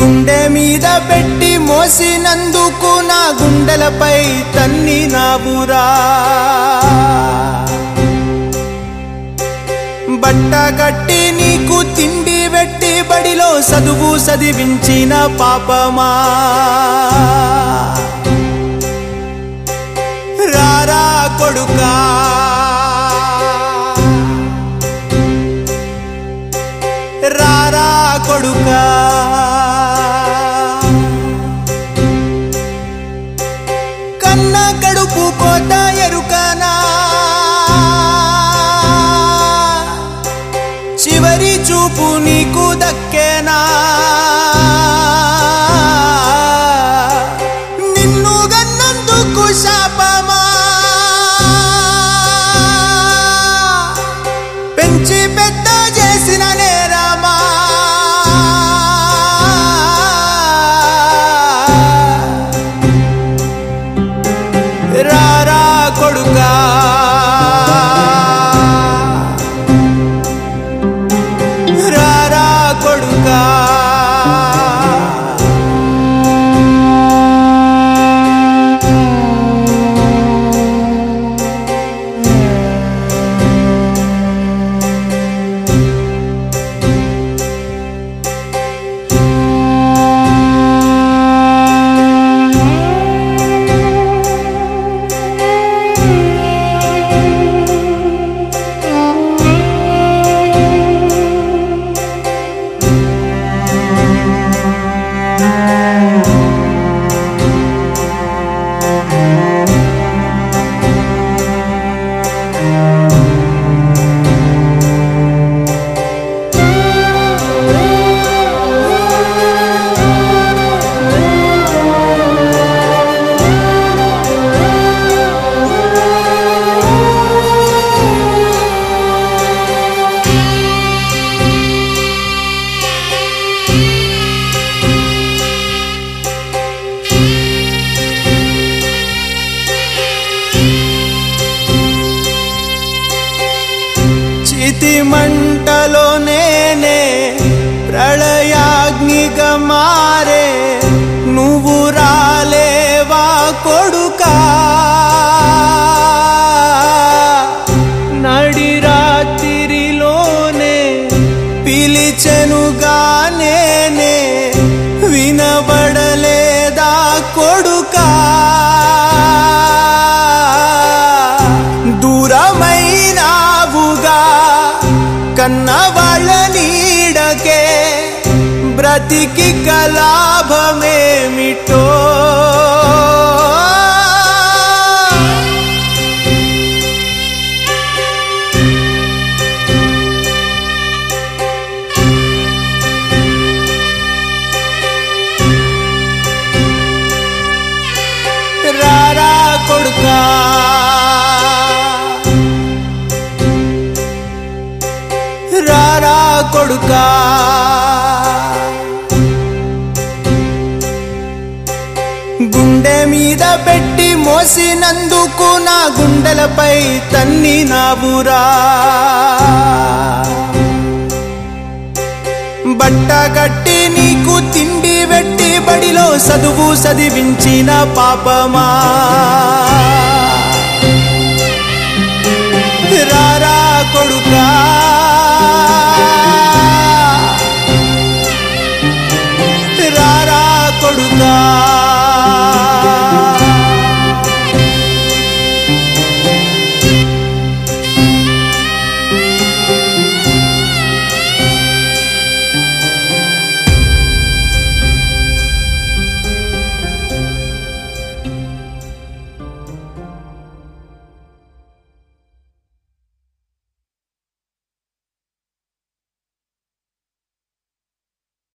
గుండె మీద పెట్టి మోసినందుకు నా గుండెలపై తన్ని నావురా బట్ట కట్టి నీకు తిండి పెట్టి బడిలో చదువు చదివించిన పాపమా రారా కొడుకా రారా కొడుకా కన్న కడుపు కోత ఎరుకనా చివరి చూపు నీకు దక్కేనా నిన్ను గన్నందుకు శాపమా పెంచి పెద్ద చేసిన నేరమా రారా కొడుకా రారా కొడుకా చితి మంటలో నేనే ప్రళయాగ్నిగా మారే నువ్వు రాలేవా కొడుకా నడి రాత్రిలోనే పిలిచెనుగా నేనే వినబడలేదా కొడుకా దూరమైనావుగా కన్న వాళ్ళ నీడకే బ్రతికి కలాభమేమిటో రారా కొడుకా రారా కొడుకా గుండె మీద పెట్టి మోసినందుకు నా గుండెలపై తన్ని నావురా బట్ట కట్టి నీకు తిండి పెట్టి బడిలో చదువు చదివించిన పాపమా రారా కొడుకా రారా కొడుకా